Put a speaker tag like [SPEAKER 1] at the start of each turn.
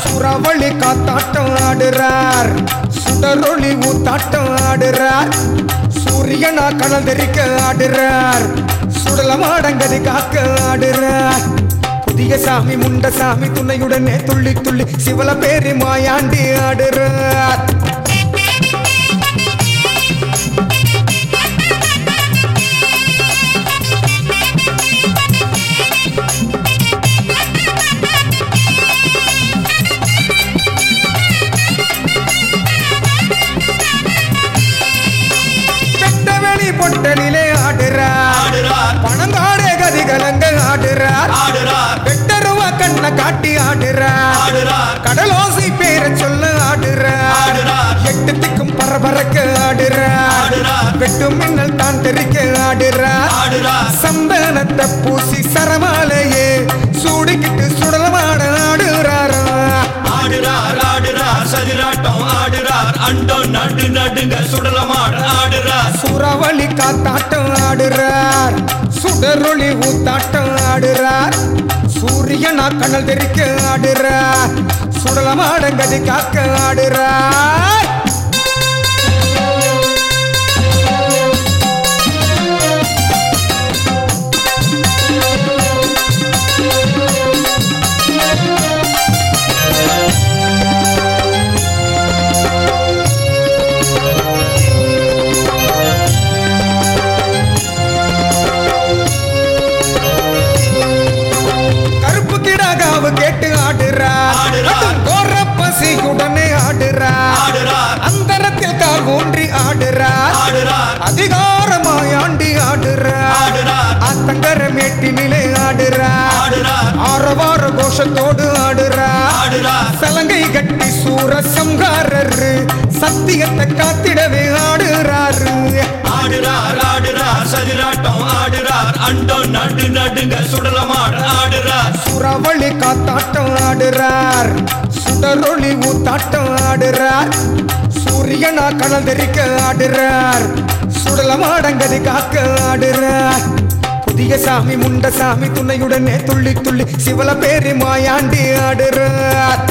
[SPEAKER 1] சுறவழி காத்தாட்டம் ஆடுறார் சுடரொளி ஊத்தாட்டம் ஆடுறார் சூரியனா கடல் தெரிக்க ஆடுறார் சுடலமாடங்கதி காக்க ஆடுறார் புதிய சாமி முண்ட சாமி துணையுடனே துள்ளி துள்ளி சிவல பேரி மாயாண்டி ஆடுறார் வெட்டவெளி பொட்டலிலே ஆடுறார்
[SPEAKER 2] ஆடுறார்
[SPEAKER 1] பணங்காடே கதி கலங்க ஆடுறார்
[SPEAKER 2] ஆடுறார்
[SPEAKER 1] வெட்டருவா கண்ணை காட்டி ஆடுறார்
[SPEAKER 2] ஆடுறார்
[SPEAKER 1] கடலோசை பேர சொல்ல ஆடுறார்
[SPEAKER 2] ஆடுறார்
[SPEAKER 1] எட்டு திக்கும் பரபரக்க ஆடுறார்
[SPEAKER 2] ஆடுறார்
[SPEAKER 1] வெட்டு மின்னல் தான் தெரிக்க ஆடுறார்
[SPEAKER 2] ஆடுறார்
[SPEAKER 1] சந்தனத்தை பூசி சரமாலையே சூடிக்கிட்டு சுடலமாட ஆடுறார்
[SPEAKER 2] ஆடுறார் ஆடுறார் சதிராட்டம் ஆடுறார் அண்டோ நடு நடுங்க சுடலமாட ஆடுறார்
[SPEAKER 1] சுறவழி காத்தாட்டம் ஆடுறார் சுடரொளி ஊத்தாட்டம் ஆடுறார் சூரியனா கண்ணல் தெரிக்க ஆடுறார் சுடலமாடங்கதி காக்க ஆடுறார் கருப்பு கிடாகாவு கேட்டு ஆடுறார்
[SPEAKER 2] ஆடுறார்.
[SPEAKER 1] கோர பசியுடனே ஆடுறார்
[SPEAKER 2] ஆடுறார்
[SPEAKER 1] அந்தரத்தில் கால் ஊன்றி ஆடுறார்
[SPEAKER 2] ஆடுறார்
[SPEAKER 1] அதிகாரமாயாண்டி ஆடுறார்
[SPEAKER 2] ஆடுறார்
[SPEAKER 1] அத்தங்கர மேட்டினிலே ஆடுறார்
[SPEAKER 2] ஆடுறார்
[SPEAKER 1] ஆரவார கோஷத்தோடு ஆடுறார்
[SPEAKER 2] ஆடுறார்
[SPEAKER 1] சலங்கை கட்டி சூர சம்ஹாரர் சத்தியத்தை காத்திடவே ஆடுறாரு
[SPEAKER 2] ஆடுறார் ஆடுறார் சதிராட்டம் ஆடுறார் அண்டோ நடு நடுங்க சுடலமாட ஆடுறார்
[SPEAKER 1] சுறவழி காத்தாட்டம் ஆடுறார் சுடரொளி ஊத்தாட்டம் ஆடுறார் சூரியனா கடல் தெரிக்க ஆடுறார் சுடலமாடங்கதி காக்க ஆடுறார் புதிய சாமி முண்ட சாமி துணையுடனே துள்ளி துள்ளி சிவல பேரி மாயாண்டி ஆடுறார்